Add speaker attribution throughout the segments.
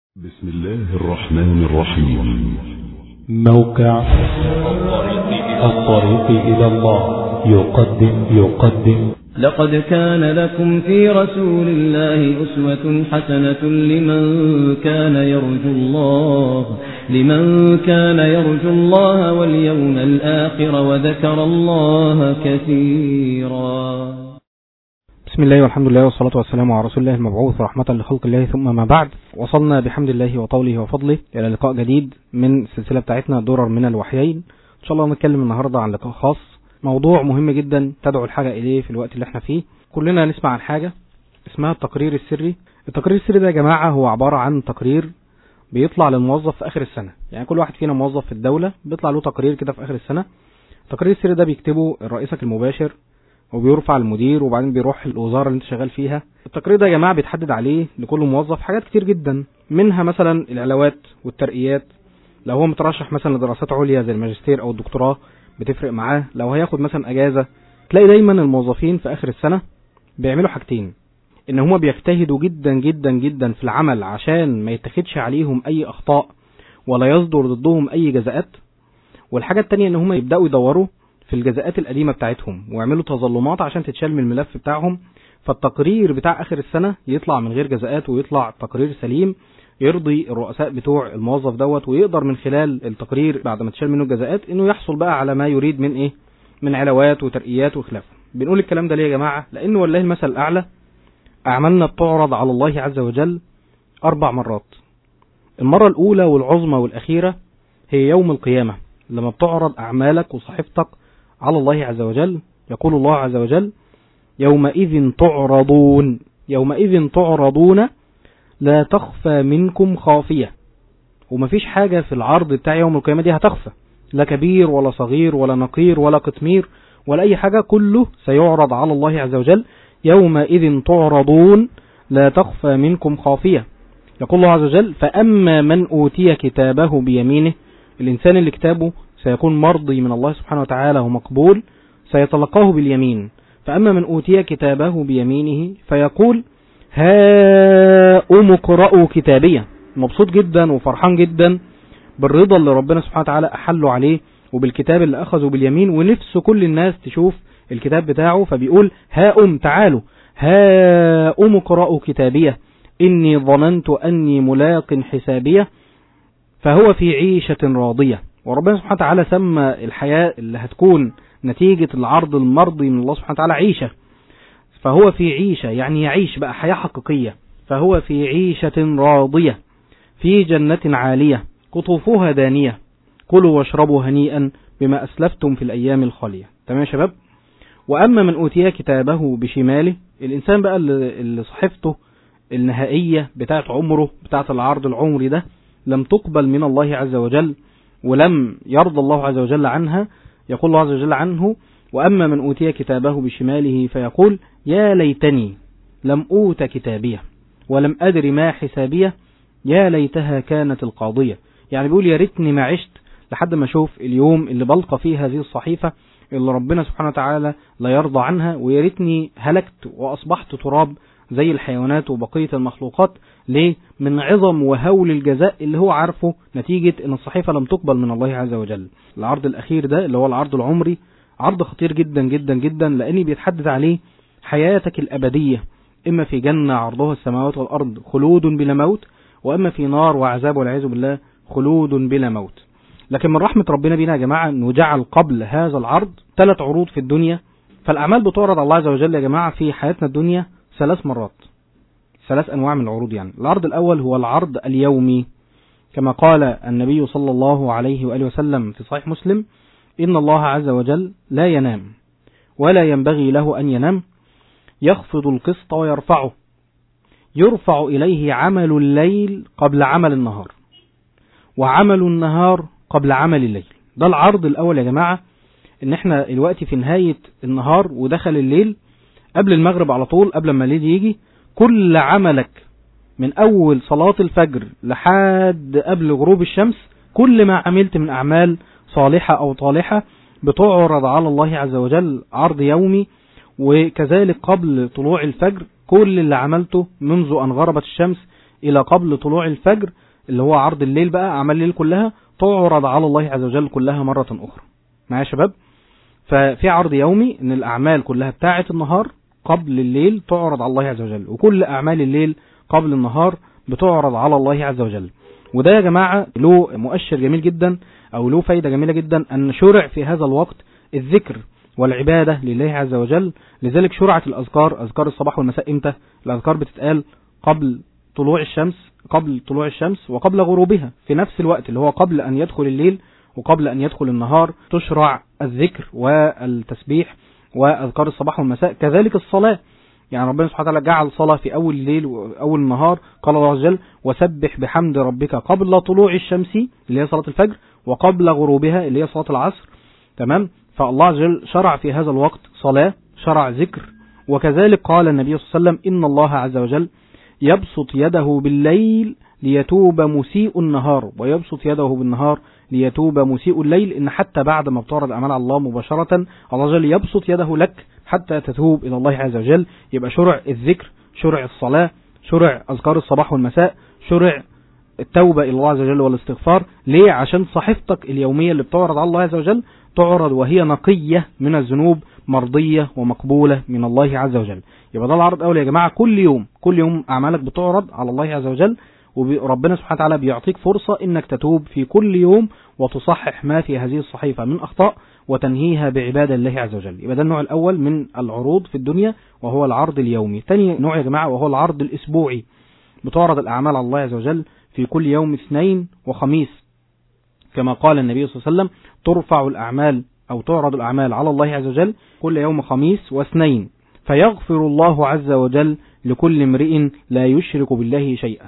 Speaker 1: بسم الله الرحمن الرحيم
Speaker 2: موقع الطريق إلى الله يقدم يقدم
Speaker 3: لقد كان لكم في رسول الله أسوة حسنة لمن كان يرجو الله لمن كان يرجو الله واليوم الآخر وذكر الله كثيرا
Speaker 4: بسم الله والحمد لله والصلاة والسلام على رسول الله المبعوث رحمة لخلق الله ثم ما بعد وصلنا بحمد الله وطوله وفضله إلى لقاء جديد من السلسلة بتاعتنا درر من الوحيين إن شاء الله نتكلم النهاردة عن لقاء خاص موضوع مهم جدا تدعو الحاجة إليه في الوقت اللي احنا فيه كلنا نسمع عن حاجة اسمها التقرير السري التقرير السري ده يا جماعة هو عبارة عن تقرير بيطلع للموظف في آخر السنة يعني كل واحد فينا موظف في الدولة بيطلع له تقرير كده في آخر السنة التقرير السري ده بيكتبه رئيسك المباشر وبيرفع المدير وبعدين بيروح الوزارة اللي انت شغال فيها التقرير ده يا جماعة بيتحدد عليه لكل موظف حاجات كتير جدا منها مثلا العلاوات والترقيات لو هو مترشح مثلا لدراسات عليا زي الماجستير او الدكتوراه بتفرق معاه لو هياخد مثلا اجازة تلاقي دايما الموظفين في اخر السنة بيعملوا حاجتين ان هما بيجتهدوا جدا جدا جدا في العمل عشان ما يتخدش عليهم اي اخطاء ولا يصدر ضدهم اي جزاءات والحاجة التانية ان هما يبدأوا يدوروا في الجزاءات القديمة بتاعتهم ويعملوا تظلمات عشان تتشال من الملف بتاعهم فالتقرير بتاع اخر السنة يطلع من غير جزاءات ويطلع تقرير سليم يرضي الرؤساء بتوع الموظف دوت ويقدر من خلال التقرير بعد ما تشال منه الجزاءات انه يحصل بقى على ما يريد من ايه من علاوات وترقيات وخلافه بنقول الكلام ده ليه يا جماعة لان والله المثل الاعلى اعمالنا بتعرض على الله عز وجل اربع مرات المرة الاولى والعظمى والاخيرة هي يوم القيامة لما بتعرض اعمالك وصحيفتك على الله عز وجل يقول الله عز وجل يومئذ تعرضون يومئذ تعرضون لا تخفى منكم خافية ومفيش حاجة في العرض بتاع يوم القيامة دي هتخفى لا كبير ولا صغير ولا نقير ولا قطمير ولا أي حاجة كله سيعرض على الله عز وجل يومئذ تعرضون لا تخفى منكم خافية يقول الله عز وجل فأما من أوتي كتابه بيمينه الإنسان اللي كتابه سيكون مرضي من الله سبحانه وتعالى ومقبول سيتلقاه باليمين فأما من أوتي كتابه بيمينه فيقول هاؤم اقرأوا كتابية مبسوط جدا وفرحان جدا بالرضا اللي ربنا سبحانه وتعالى أحله عليه وبالكتاب اللي أخذه باليمين ونفس كل الناس تشوف الكتاب بتاعه فبيقول هاؤم تعالوا هاؤم اقرأوا كتابية إني ظننت أني ملاق حسابية فهو في عيشة راضية وربنا سبحانه وتعالى سمى الحياة اللي هتكون نتيجة العرض المرضي من الله سبحانه وتعالى عيشة فهو في عيشة يعني يعيش بقى حياة حقيقية فهو في عيشة راضية في جنة عالية قطوفها دانية كلوا واشربوا هنيئا بما أسلفتم في الأيام الخالية تمام يا شباب وأما من أوتي كتابه بشماله الإنسان بقى اللي صحيفته النهائية بتاعت عمره بتاعت العرض العمري ده لم تقبل من الله عز وجل ولم يرضى الله عز وجل عنها يقول الله عز وجل عنه وأما من أوتي كتابه بشماله فيقول يا ليتني لم أوت كتابية ولم أدر ما حسابية يا ليتها كانت القاضية يعني بيقول يا ريتني ما عشت لحد ما أشوف اليوم اللي بلقى فيه هذه الصحيفة اللي ربنا سبحانه وتعالى لا يرضى عنها ويا ريتني هلكت وأصبحت تراب زي الحيوانات وبقية المخلوقات ليه؟ من عظم وهول الجزاء اللي هو عارفه نتيجة ان الصحيفة لم تقبل من الله عز وجل العرض الاخير ده اللي هو العرض العمري عرض خطير جدا جدا جدا لان بيتحدد عليه حياتك الابدية اما في جنة عرضها السماوات والارض خلود بلا موت واما في نار وعذاب والعياذ بالله خلود بلا موت لكن من رحمة ربنا بينا يا جماعة انه جعل قبل هذا العرض ثلاث عروض في الدنيا فالاعمال بتعرض على الله عز وجل يا جماعة في حياتنا الدنيا ثلاث مرات ثلاث أنواع من العروض يعني العرض الأول هو العرض اليومي كما قال النبي صلى الله عليه وآله وسلم في صحيح مسلم إن الله عز وجل لا ينام ولا ينبغي له أن ينام يخفض القسط ويرفعه يرفع إليه عمل الليل قبل عمل النهار وعمل النهار قبل عمل الليل ده العرض الأول يا جماعة إن احنا الوقت في نهاية النهار ودخل الليل قبل المغرب على طول قبل ما الليل يجي كل عملك من أول صلاة الفجر لحد قبل غروب الشمس كل ما عملت من أعمال صالحة أو طالحة بتعرض على الله عز وجل عرض يومي وكذلك قبل طلوع الفجر كل اللي عملته منذ أن غربت الشمس إلى قبل طلوع الفجر اللي هو عرض الليل بقى اعمال الليل كلها تعرض على الله عز وجل كلها مرة اخرى معايا يا شباب ففي عرض يومي ان الاعمال كلها بتاعة النهار قبل الليل تعرض على الله عز وجل وكل اعمال الليل قبل النهار بتعرض على الله عز وجل وده يا جماعة له مؤشر جميل جدا او له فايدة جميلة جدا ان شرع في هذا الوقت الذكر والعبادة لله عز وجل لذلك شرعت الأذكار أذكار الصباح والمساء إمتى الأذكار بتتقال قبل طلوع الشمس قبل طلوع الشمس وقبل غروبها في نفس الوقت اللي هو قبل أن يدخل الليل وقبل أن يدخل النهار تشرع الذكر والتسبيح وأذكار الصباح والمساء كذلك الصلاة يعني ربنا سبحانه وتعالى جعل صلاة في أول الليل وأول النهار قال الله عز وجل وسبح بحمد ربك قبل طلوع الشمس اللي هي صلاة الفجر وقبل غروبها اللي هي صلاة العصر تمام فالله عز وجل شرع في هذا الوقت صلاة شرع ذكر وكذلك قال النبي صلى الله عليه وسلم إن الله عز وجل يبسط يده بالليل ليتوب مسيء النهار ويبسط يده بالنهار ليتوب مسيء الليل إن حتى بعد ما بتعرض أعمال على الله مباشرة الله عز وجل يبسط يده لك حتى تتوب إلى الله عز وجل يبقى شرع الذكر شرع الصلاة شرع أذكار الصباح والمساء شرع التوبة إلى الله عز وجل والاستغفار ليه عشان صحيفتك اليومية اللي بتعرض على الله عز وجل تعرض وهي نقية من الذنوب مرضية ومقبولة من الله عز وجل يبقى ده العرض أول يا جماعة كل يوم كل يوم أعمالك بتعرض على الله عز وجل وربنا سبحانه وتعالى بيعطيك فرصة انك تتوب في كل يوم وتصحح ما في هذه الصحيفة من أخطاء وتنهيها بعبادة الله عز وجل يبقى ده النوع الأول من العروض في الدنيا وهو العرض اليومي ثاني نوع يا جماعة وهو العرض الأسبوعي بتعرض الأعمال على الله عز وجل في كل يوم اثنين وخميس كما قال النبي صلى الله عليه وسلم ترفع الأعمال أو تعرض الأعمال على الله عز وجل كل يوم خميس واثنين فيغفر الله عز وجل لكل امرئ لا يشرك بالله شيئا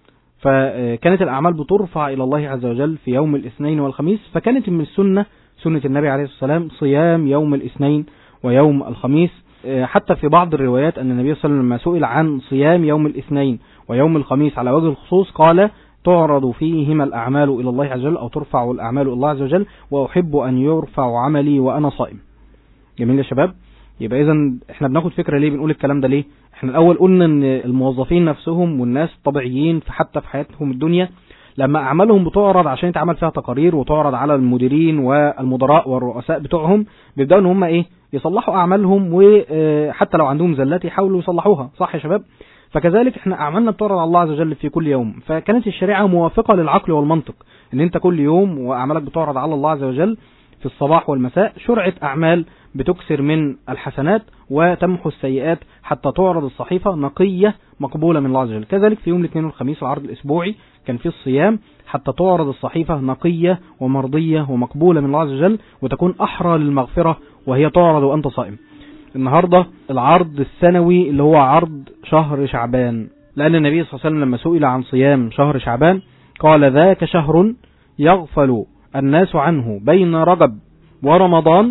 Speaker 4: فكانت الأعمال بترفع إلى الله عز وجل في يوم الاثنين والخميس فكانت من السنة سنة النبي عليه الصلاة والسلام صيام يوم الاثنين ويوم الخميس حتى في بعض الروايات أن النبي صلى الله عليه وسلم لما سئل عن صيام يوم الاثنين ويوم الخميس على وجه الخصوص قال تعرض فيهما الأعمال إلى الله عز وجل أو ترفع الأعمال إلى الله عز وجل وأحب أن يرفع عملي وأنا صائم جميل يا شباب يبقى إذا احنا بناخد فكرة ليه بنقول الكلام ده ليه احنا الأول قلنا أن الموظفين نفسهم والناس الطبيعيين حتى في حياتهم الدنيا لما أعمالهم بتعرض عشان يتعمل فيها تقارير وتعرض على المديرين والمدراء والرؤساء بتوعهم بيبدأوا ان هم ايه يصلحوا أعمالهم وحتى لو عندهم زلات يحاولوا يصلحوها صح يا شباب فكذلك احنا أعمالنا بتعرض على الله عز وجل في كل يوم فكانت الشريعة موافقة للعقل والمنطق ان انت كل يوم وأعمالك بتعرض على الله عز وجل في الصباح والمساء شرعت أعمال بتكسر من الحسنات وتمحو السيئات حتى تعرض الصحيفة نقية مقبولة من الله عز وجل كذلك في يوم الاثنين والخميس العرض الأسبوعي كان في الصيام حتى تعرض الصحيفة نقية ومرضية ومقبولة من الله عز وجل وتكون أحرى للمغفرة وهي تعرض وأنت صائم النهاردة العرض السنوي اللي هو عرض شهر شعبان لأن النبي صلى الله عليه وسلم لما سئل عن صيام شهر شعبان قال ذاك شهر يغفل الناس عنه بين رجب ورمضان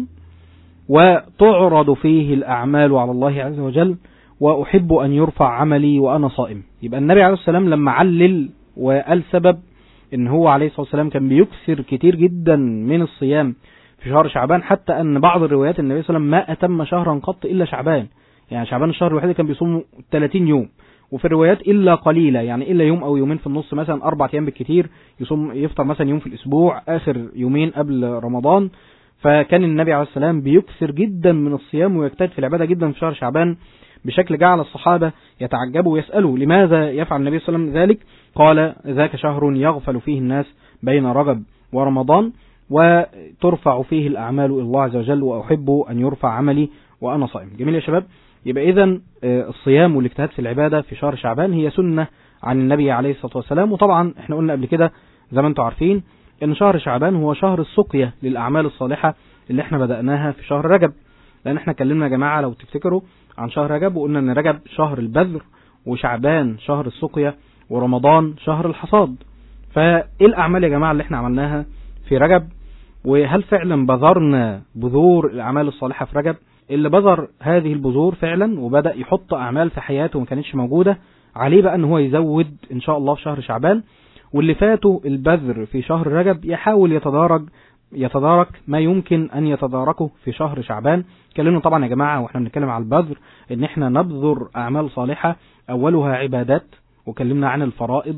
Speaker 4: وتعرض فيه الأعمال على الله عز وجل وأحب أن يرفع عملي وأنا صائم يبقى النبي عليه السلام لما علل وقال سبب ان هو عليه الصلاة والسلام كان بيكسر كتير جدا من الصيام في شهر شعبان حتى ان بعض الروايات النبي صلى الله عليه وسلم ما اتم شهرا قط الا شعبان يعني شعبان الشهر الوحيد كان بيصوم 30 يوم وفي الروايات الا قليلة يعني الا يوم او يومين في النص مثلا اربع ايام بالكتير يصوم يفطر مثلا يوم في الاسبوع اخر يومين قبل رمضان فكان النبي عليه السلام بيكثر جدا من الصيام ويجتهد في العبادة جدا في شهر شعبان بشكل جعل الصحابة يتعجبوا ويسألوا لماذا يفعل النبي صلى الله عليه وسلم ذلك قال ذاك شهر يغفل فيه الناس بين رجب ورمضان وترفع فيه الأعمال إلى الله عز وجل وأحب أن يرفع عملي وأنا صائم جميل يا شباب يبقى إذا الصيام والاجتهاد في العبادة في شهر شعبان هي سنة عن النبي عليه الصلاة والسلام وطبعا احنا قلنا قبل كده زي ما انتم عارفين ان شهر شعبان هو شهر السقية للأعمال الصالحة اللي احنا بدأناها في شهر رجب لأن احنا اتكلمنا يا جماعة لو تفتكروا عن شهر رجب وقلنا ان رجب شهر البذر وشعبان شهر السقية ورمضان شهر الحصاد فايه الأعمال يا جماعة اللي احنا عملناها في رجب وهل فعلا بذرنا بذور الأعمال الصالحة في رجب اللي بذر هذه البذور فعلا وبدأ يحط أعمال في حياته ما كانتش موجودة عليه بقى ان هو يزود ان شاء الله في شهر شعبان واللي فاته البذر في شهر رجب يحاول يتدارج يتدارك ما يمكن أن يتداركه في شهر شعبان اتكلمنا طبعا يا جماعة واحنا بنتكلم على البذر ان احنا نبذر أعمال صالحة أولها عبادات وكلمنا عن الفرائض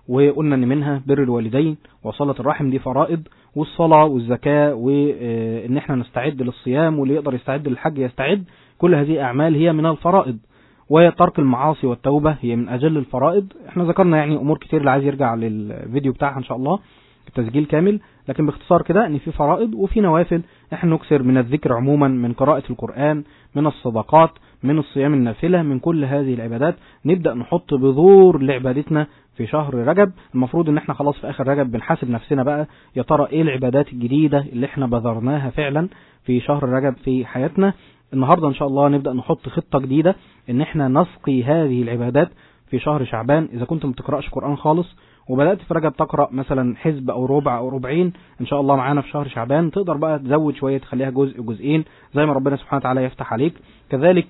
Speaker 4: وقلنا ان منها بر الوالدين وصلة الرحم دي فرائض والصلاة والزكاة وان احنا نستعد للصيام واللي يقدر يستعد للحج يستعد كل هذه اعمال هي من الفرائض وترك المعاصي والتوبة هي من اجل الفرائض احنا ذكرنا يعني امور كتير اللي عايز يرجع للفيديو بتاعها ان شاء الله التسجيل كامل لكن باختصار كده ان في فرائض وفي نوافل احنا نكسر من الذكر عموما من قراءة القرآن من الصدقات من الصيام النافلة من كل هذه العبادات نبدأ نحط بذور لعبادتنا في شهر رجب المفروض ان احنا خلاص في اخر رجب بنحاسب نفسنا بقى يا ترى ايه العبادات الجديدة اللي احنا بذرناها فعلا في شهر رجب في حياتنا النهاردة ان شاء الله نبدأ نحط خطة جديدة ان احنا نسقي هذه العبادات في شهر شعبان اذا كنت ما بتقراش قرآن خالص وبدأت في رجب تقرأ مثلا حزب أو ربع أو ربعين إن شاء الله معانا في شهر شعبان تقدر بقى تزود شوية تخليها جزء جزئين زي ما ربنا سبحانه وتعالى يفتح عليك كذلك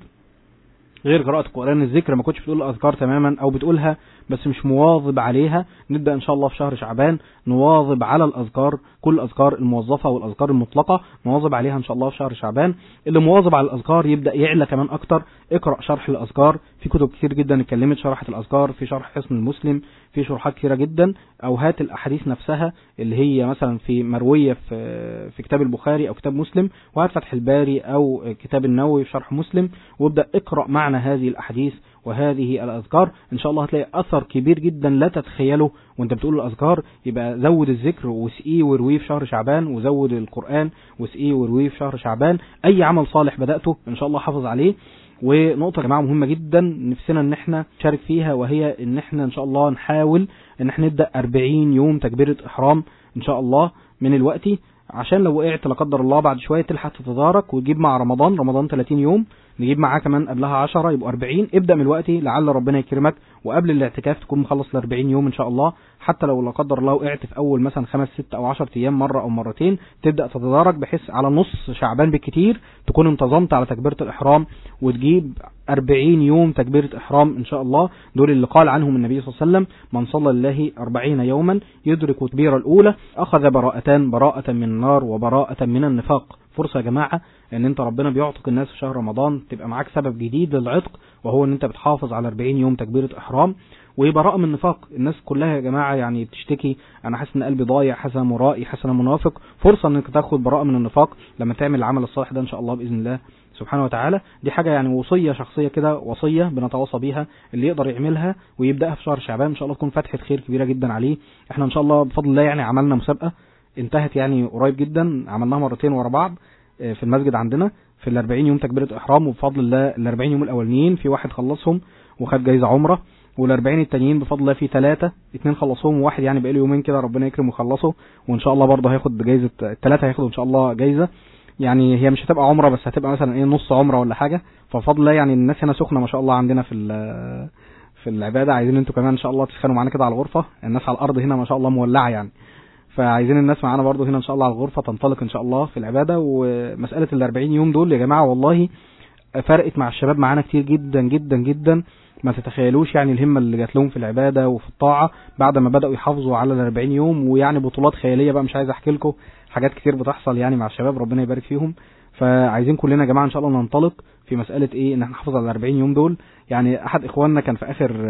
Speaker 4: غير قراءة القرآن الذكر ما كنتش بتقول الأذكار تماما أو بتقولها بس مش مواظب عليها نبدأ إن شاء الله في شهر شعبان نواظب على الأذكار كل الأذكار الموظفة والأذكار المطلقة نواظب عليها إن شاء الله في شهر شعبان اللي مواظب على الأذكار يبدأ يعلى كمان أكتر اقرأ شرح الأذكار في كتب كتير جدا اتكلمت شرحت الأذكار في شرح حسن المسلم في شروحات كتيرة جدا أو هات الأحاديث نفسها اللي هي مثلا في مروية في في كتاب البخاري أو كتاب مسلم وهات فتح الباري أو كتاب النووي في شرح مسلم وابدأ اقرأ معنى هذه الأحاديث وهذه الأذكار إن شاء الله هتلاقي أثر كبير جدا لا تتخيله وانت بتقول الأذكار يبقى زود الذكر وسقيه ورويه في شهر شعبان وزود القرآن وسقيه ورويه في شهر شعبان أي عمل صالح بدأته إن شاء الله حافظ عليه ونقطة يا جماعة مهمة جدا نفسنا ان احنا نشارك فيها وهي ان احنا ان شاء الله نحاول ان احنا نبدأ 40 يوم تكبيرة احرام ان شاء الله من الوقت عشان لو وقعت لا قدر الله بعد شوية تلحق تتدارك وتجيب مع رمضان رمضان 30 يوم نجيب معاه كمان قبلها 10 يبقوا 40 ابدأ من الوقت لعل ربنا يكرمك وقبل الاعتكاف تكون مخلص ال 40 يوم ان شاء الله حتى لو لا قدر الله وقعت في اول مثلا خمس ست او 10 ايام مرة او مرتين تبدأ تتدارك بحيث على نص شعبان بالكتير تكون انتظمت على تكبيرة الاحرام وتجيب 40 يوم تكبيرة احرام ان شاء الله دول اللي قال عنهم النبي صلى الله عليه وسلم من صلى الله 40 يوما يدرك التكبيرة الاولى اخذ براءتان براءة من النار وبراءة من النفاق فرصة يا جماعة ان انت ربنا بيعتق الناس في شهر رمضان تبقى معاك سبب جديد للعتق وهو ان انت بتحافظ على 40 يوم تكبيرة احرام وبراءة من النفاق الناس كلها يا جماعة يعني بتشتكي انا حاسس ان قلبي ضايع حاسس انا مرائي حاسس انا منافق فرصة انك تاخد براءة من النفاق لما تعمل العمل الصالح ده ان شاء الله باذن الله سبحانه وتعالى دي حاجة يعني وصية شخصية كده وصية بنتواصى بيها اللي يقدر يعملها ويبدأها في شهر شعبان ان شاء الله تكون فتحة خير كبيرة جدا عليه احنا ان شاء الله بفضل الله يعني عملنا مسابقة انتهت يعني قريب جدا عملناها مرتين ورا بعض في المسجد عندنا في ال 40 يوم تكبيرة احرام وبفضل الله ال 40 يوم الاولانيين في واحد خلصهم وخد جايزة عمرة وال 40 التانيين بفضل الله في ثلاثة اتنين خلصوهم وواحد يعني بقاله يومين كده ربنا يكرم ويخلصه وان شاء الله برضه هياخد جايزة الثلاثة هياخدوا ان شاء الله جايزة يعني هي مش هتبقى عمرة بس هتبقى مثلا ايه نص عمرة ولا حاجة فبفضل الله يعني الناس هنا سخنة ما شاء الله عندنا في في العبادة عايزين انتوا كمان ان شاء الله تسخنوا معانا كده على الغرفة الناس على الارض هنا ما شاء الله مولعة يعني فعايزين الناس معانا برضو هنا ان شاء الله على الغرفة تنطلق ان شاء الله في العبادة ومسألة ال 40 يوم دول يا جماعة والله فرقت مع الشباب معانا كتير جدا جدا جدا ما تتخيلوش يعني الهمة اللي جات لهم في العبادة وفي الطاعة بعد ما بدأوا يحافظوا على ال 40 يوم ويعني بطولات خيالية بقى مش عايز احكي لكم حاجات كتير بتحصل يعني مع الشباب ربنا يبارك فيهم فعايزين كلنا يا جماعة ان شاء الله ننطلق في مسألة ايه ان احنا نحافظ على ال 40 يوم دول يعني احد اخواننا كان في اخر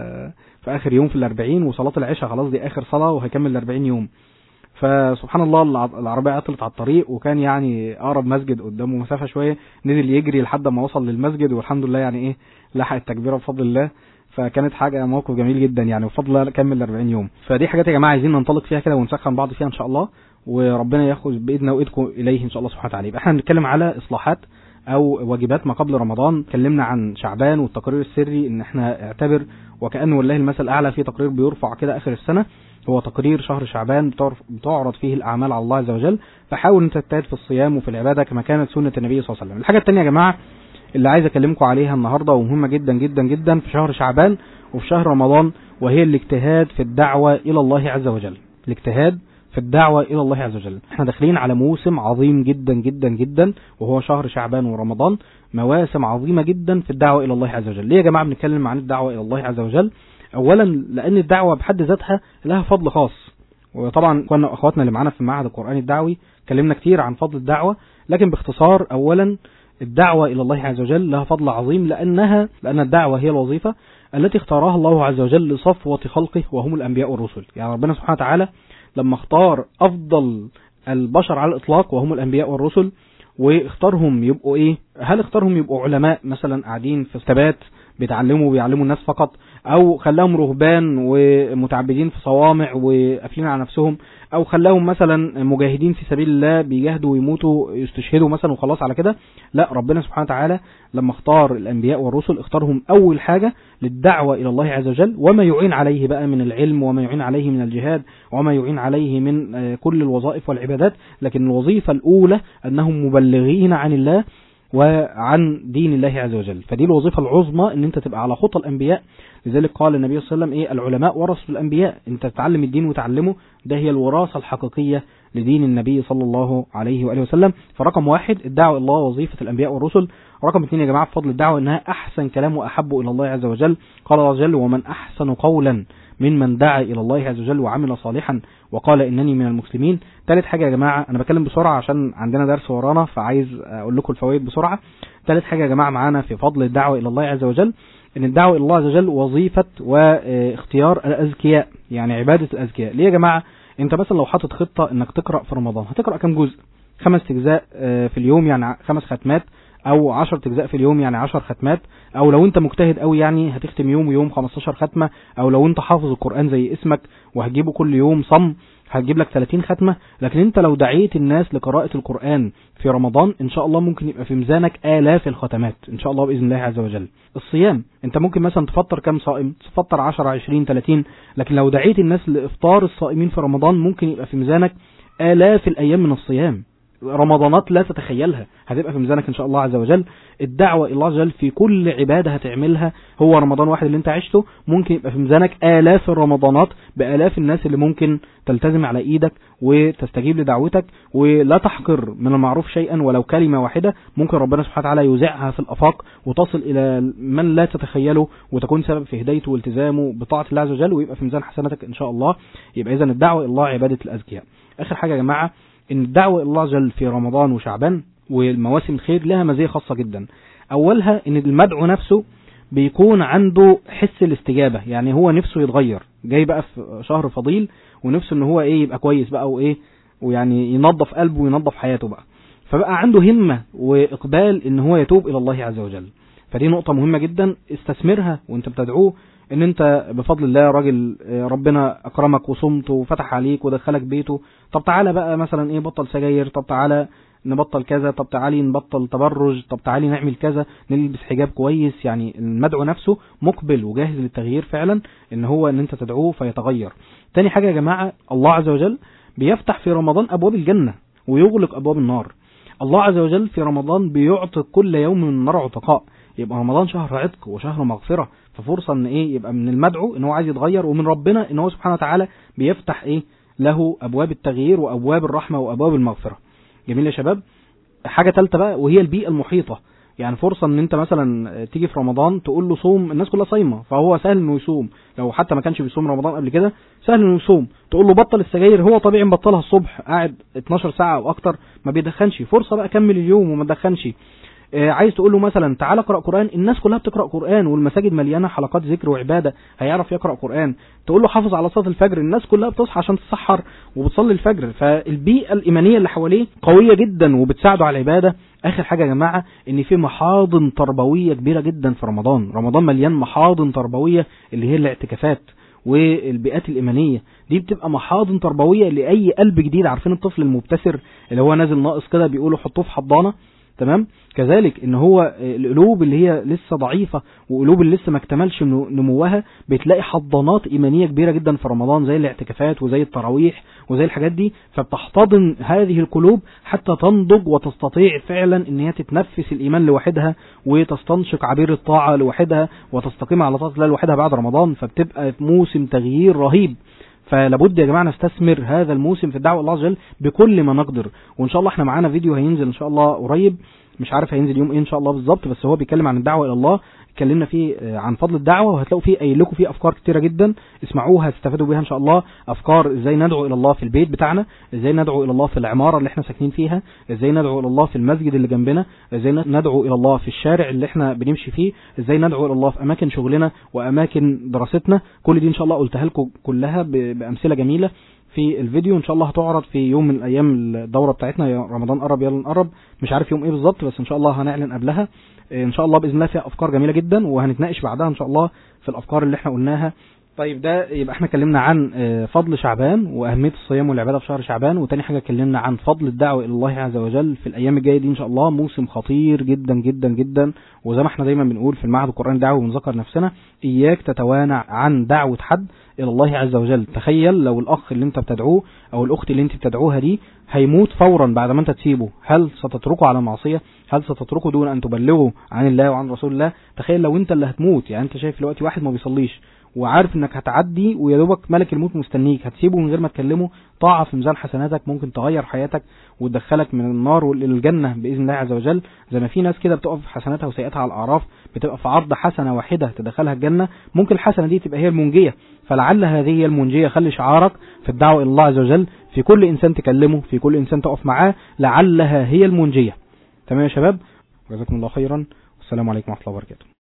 Speaker 4: في اخر يوم في ال 40 وصلاة العشاء خلاص دي اخر صلاة وهيكمل ال 40 يوم فسبحان الله العربية عطلت على الطريق وكان يعني اقرب مسجد قدامه مسافة شوية نزل يجري لحد ما وصل للمسجد والحمد لله يعني ايه لحق التكبيرة بفضل الله فكانت حاجة موقف جميل جدا يعني بفضل الله كمل 40 يوم فدي حاجات يا جماعة عايزين ننطلق فيها كده ونسخن بعض فيها ان شاء الله وربنا ياخذ بايدنا وايدكم اليه ان شاء الله سبحانه وتعالى يبقى احنا هنتكلم على اصلاحات او واجبات ما قبل رمضان اتكلمنا عن شعبان والتقرير السري ان احنا اعتبر وكأنه والله المثل الاعلى في تقرير بيرفع كده اخر السنة هو تقرير شهر شعبان بتعرض فيه الاعمال على الله عز وجل فحاول انت تجتهد في الصيام وفي العبادة كما كانت سنة النبي صلى الله عليه وسلم الحاجة الثانية يا جماعة اللي عايز اكلمكم عليها النهاردة ومهمة جدا جدا جدا في شهر شعبان وفي شهر رمضان وهي الاجتهاد في الدعوة الى الله عز وجل الاجتهاد في الدعوة إلى الله عز وجل احنا داخلين على موسم عظيم جدا جدا جدا وهو شهر شعبان ورمضان مواسم عظيمة جدا في الدعوة إلى الله عز وجل ليه يا جماعة بنتكلم عن الدعوة إلى الله عز وجل أولا لأن الدعوة بحد ذاتها لها فضل خاص وطبعا كنا أخواتنا اللي معانا في المعهد القرآني الدعوي اتكلمنا كتير عن فضل الدعوة لكن باختصار أولا الدعوة إلى الله عز وجل لها فضل عظيم لأنها لأن الدعوة هي الوظيفة التي اختارها الله عز وجل لصفوة خلقه وهم الأنبياء والرسل يعني ربنا سبحانه وتعالى لما اختار أفضل البشر على الإطلاق وهم الأنبياء والرسل واختارهم يبقوا إيه هل اختارهم يبقوا علماء مثلا قاعدين في ثبات بيتعلموا وبيعلموا الناس فقط او خلاهم رهبان ومتعبدين في صوامع وقافلين على نفسهم او خلاهم مثلا مجاهدين في سبيل الله بيجاهدوا ويموتوا يستشهدوا مثلا وخلاص على كده لا ربنا سبحانه وتعالى لما اختار الانبياء والرسل اختارهم اول حاجة للدعوة الى الله عز وجل وما يعين عليه بقى من العلم وما يعين عليه من الجهاد وما يعين عليه من آه، كل الوظائف والعبادات لكن الوظيفة الاولى انهم مبلغين عن الله وعن دين الله عز وجل فدي الوظيفة العظمى ان انت تبقى على خطى الانبياء لذلك قال النبي صلى الله عليه وسلم ايه العلماء ورثوا الانبياء انت تتعلم الدين وتعلمه ده هي الوراثة الحقيقية لدين النبي صلى الله عليه وآله وسلم فرقم واحد الدعوة إلى الله وظيفة الأنبياء والرسل رقم اثنين يا جماعة بفضل الدعوة إنها أحسن كلام وأحب إلى الله عز وجل قال الله عز وجل ومن أحسن قولا ممن دعا إلى الله عز وجل وعمل صالحا وقال إنني من المسلمين ثالث حاجة يا جماعة أنا بتكلم بسرعة عشان عندنا درس ورانا فعايز أقول لكم الفوائد بسرعة ثالث حاجة يا جماعة معانا في فضل الدعوة إلى الله عز وجل ان الدعوة الى الله عز وجل وظيفة واختيار الاذكياء يعني عبادة الاذكياء ليه يا جماعة انت مثلا لو حاطط خطة انك تقرأ في رمضان هتقرأ كم جزء خمس اجزاء آه، في اليوم يعني خمس ختمات او عشر اجزاء في اليوم يعني عشر ختمات او لو انت مجتهد قوي يعني هتختم يوم ويوم 15 ختمة او لو انت حافظ القرآن زي اسمك وهتجيبه كل يوم صم هتجيب لك 30 ختمة لكن انت لو دعيت الناس لقراءة القرآن في رمضان ان شاء الله ممكن يبقى في ميزانك آلاف الختمات ان شاء الله بإذن الله عز وجل الصيام انت ممكن مثلا تفطر كام صائم تفطر 10 20 30 لكن لو دعيت الناس لإفطار الصائمين في رمضان ممكن يبقى في ميزانك آلاف الأيام من الصيام رمضانات لا تتخيلها هتبقى في ميزانك ان شاء الله عز وجل الدعوة الى الله عز وجل في كل عبادة هتعملها هو رمضان واحد اللي انت عشته ممكن يبقى في ميزانك آلاف الرمضانات بآلاف الناس اللي ممكن تلتزم على ايدك وتستجيب لدعوتك ولا تحقر من المعروف شيئا ولو كلمة واحدة ممكن ربنا سبحانه وتعالى يوزعها في الافاق وتصل الى من لا تتخيله وتكون سبب في هدايته والتزامه بطاعة الله عز وجل ويبقى في ميزان حسناتك ان شاء الله يبقى اذا الدعوة الى الله عبادة الاذكياء اخر حاجة يا جماعة ان الدعوة الى الله عز وجل في رمضان وشعبان والمواسم الخير لها مزية خاصة جدا اولها ان المدعو نفسه بيكون عنده حس الاستجابة يعني هو نفسه يتغير جاي بقى في شهر فضيل ونفسه ان هو ايه يبقى كويس بقى وايه ويعني ينظف قلبه وينظف حياته بقى فبقى عنده همة واقبال ان هو يتوب الى الله عز وجل فدي نقطة مهمة جدا استثمرها وانت بتدعوه ان انت بفضل الله راجل آه، ربنا اكرمك وصمت وفتح عليك ودخلك بيته طب تعالى بقى مثلا ايه بطل سجاير طب تعالى نبطل كذا طب تعالي نبطل تبرج طب تعالي نعمل كذا نلبس حجاب كويس يعني المدعو نفسه مقبل وجاهز للتغيير فعلا ان هو ان انت تدعوه فيتغير تاني حاجة يا جماعة الله عز وجل بيفتح في رمضان ابواب الجنة ويغلق ابواب النار الله عز وجل في رمضان بيعتق كل يوم من النار عتقاء يبقى رمضان شهر عتق وشهر مغفرة ففرصة ان ايه يبقى من المدعو ان هو عايز يتغير ومن ربنا ان هو سبحانه وتعالى بيفتح ايه له ابواب التغيير وابواب الرحمة وابواب المغفرة جميل يا شباب حاجة تالتة بقى وهي البيئة المحيطة يعني فرصة ان انت مثلا تيجي في رمضان تقول له صوم الناس كلها صايمة فهو سهل انه يصوم لو حتى ما كانش بيصوم رمضان قبل كده سهل انه يصوم تقول له بطل السجاير هو طبيعي مبطلها الصبح قاعد 12 ساعة او اكتر ما بيدخنش فرصة بقى كمل اليوم وما تدخنش آه، عايز تقول له مثلا تعالى اقرا قران الناس كلها بتقرا قران والمساجد مليانه حلقات ذكر وعباده هيعرف يقرا قران تقول له حافظ على صلاه الفجر الناس كلها بتصحى عشان تسحر وبتصلي الفجر فالبيئه الايمانيه اللي حواليه قويه جدا وبتساعده على العباده اخر حاجه يا جماعه ان في محاضن تربويه كبيره جدا في رمضان رمضان مليان محاضن تربويه اللي هي الاعتكافات والبيئات الإيمانية دي بتبقى محاضن تربوية لأي قلب جديد عارفين الطفل المبتسر اللي هو نازل ناقص كده بيقولوا حطوه في حضانة تمام كذلك ان هو القلوب اللي هي لسه ضعيفة وقلوب اللي لسه ما اكتملش نمو- نموها بتلاقي حضانات ايمانية كبيرة جدا في رمضان زي الاعتكافات وزي التراويح وزي الحاجات دي فبتحتضن هذه القلوب حتى تنضج وتستطيع فعلا ان هي تتنفس الايمان لوحدها وتستنشق عبير الطاعة لوحدها وتستقيم على طاعة الله لوحدها بعد رمضان فبتبقى موسم تغيير رهيب فلابد يا جماعه نستثمر هذا الموسم في الدعوه الله عز وجل بكل ما نقدر وان شاء الله احنا معانا فيديو هينزل ان شاء الله قريب مش عارف هينزل يوم ايه ان شاء الله بالظبط بس هو بيتكلم عن الدعوه الى الله اتكلمنا فيه آه، عن فضل الدعوة وهتلاقوا فيه قايل لكم فيه افكار كتيرة جدا اسمعوها هتستفادوا بيها ان شاء الله افكار ازاي ندعو الى الله في البيت بتاعنا ازاي ندعو الى الله في العمارة اللي احنا ساكنين فيها ازاي ندعو الى الله في المسجد اللي جنبنا ازاي ندعو الى الله في الشارع اللي احنا بنمشي فيه ازاي ندعو الى الله في اماكن شغلنا واماكن دراستنا كل دي ان شاء الله قلتها لكم كلها ب- بامثله جميله في الفيديو ان شاء الله هتعرض في يوم من الايام الدوره بتاعتنا يا رمضان قرب يلا نقرب مش عارف يوم ايه بالظبط بس ان شاء الله هنعلن قبلها ان شاء الله باذن الله فيها افكار جميله جدا وهنتناقش بعدها ان شاء الله في الافكار اللي احنا قلناها طيب ده يبقى احنا اتكلمنا عن آه، فضل شعبان واهميه الصيام والعباده في شهر شعبان وتاني حاجه اتكلمنا عن فضل الدعوه الى الله عز وجل في الايام الجايه دي ان شاء الله موسم خطير جدا جدا جدا وزي ما احنا دايما بنقول في المعهد القراني الدعوه وبنذكر نفسنا اياك تتوانع عن دعوه حد الى الله عز وجل تخيل لو الاخ اللي انت بتدعوه او الاخت اللي انت بتدعوها دي هيموت فورا بعد ما انت تسيبه هل ستتركه على معصيه هل ستتركه دون ان تبلغه عن الله وعن رسول الله تخيل لو انت اللي هتموت يعني انت شايف دلوقتي واحد ما بيصليش وعارف انك هتعدي ويا دوبك ملك الموت مستنيك هتسيبه من غير ما تكلمه طاعه في ميزان حسناتك ممكن تغير حياتك وتدخلك من النار للجنه باذن الله عز وجل زي ما في ناس كده بتقف حسناتها وسيئاتها على الاعراف بتبقى في عرض حسنه واحده تدخلها الجنه ممكن الحسنه دي تبقى هي المنجيه فلعل هذه هي المنجيه خلي شعارك في الدعوه الى الله عز وجل في كل انسان تكلمه في كل انسان تقف معاه لعلها هي المنجيه تمام يا شباب جزاكم الله خيرا والسلام عليكم ورحمه الله وبركاته